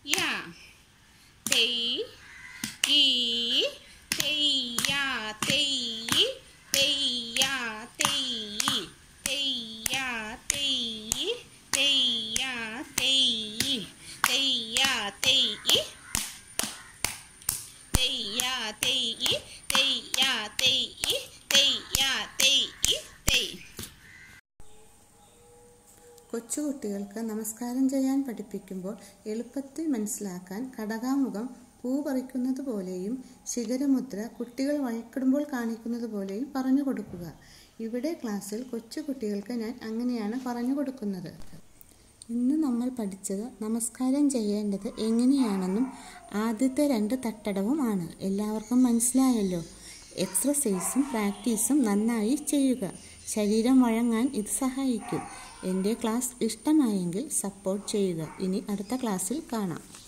യാ തെയ് ഈ തെയ്യാ തെയ് തെയ്യാ തെയ് തെയ്യാ തെയ് തെയ്യാ തെയ് തെയ്യാ തെയ് തെയ്യാ തെയ് തെയ്യാ തെയ് തെയ്യാ തെയ് തെയ് കൊച്ചുകുട്ടികൾക്ക് നമസ്കാരം ചെയ്യാൻ പഠിപ്പിക്കുമ്പോൾ എളുപ്പത്തിൽ മനസ്സിലാക്കാൻ കടകാമുഖം പൂ പറിക്കുന്നത് പോലെയും ശിഖരമുദ്ര കുട്ടികൾ വഴക്കിടുമ്പോൾ കാണിക്കുന്നത് പോലെയും പറഞ്ഞു കൊടുക്കുക ഇവിടെ ക്ലാസ്സിൽ കൊച്ചുകുട്ടികൾക്ക് ഞാൻ അങ്ങനെയാണ് പറഞ്ഞു കൊടുക്കുന്നത് ഇന്ന് നമ്മൾ പഠിച്ചത് നമസ്കാരം ചെയ്യേണ്ടത് എങ്ങനെയാണെന്നും ആദ്യത്തെ രണ്ട് തട്ടടവുമാണ് എല്ലാവർക്കും മനസ്സിലായല്ലോ എക്സർസൈസും പ്രാക്ടീസും നന്നായി ചെയ്യുക ശരീരം വഴങ്ങാൻ ഇത് സഹായിക്കും എൻ്റെ ക്ലാസ് ഇഷ്ടമായെങ്കിൽ സപ്പോർട്ട് ചെയ്യുക ഇനി അടുത്ത ക്ലാസ്സിൽ കാണാം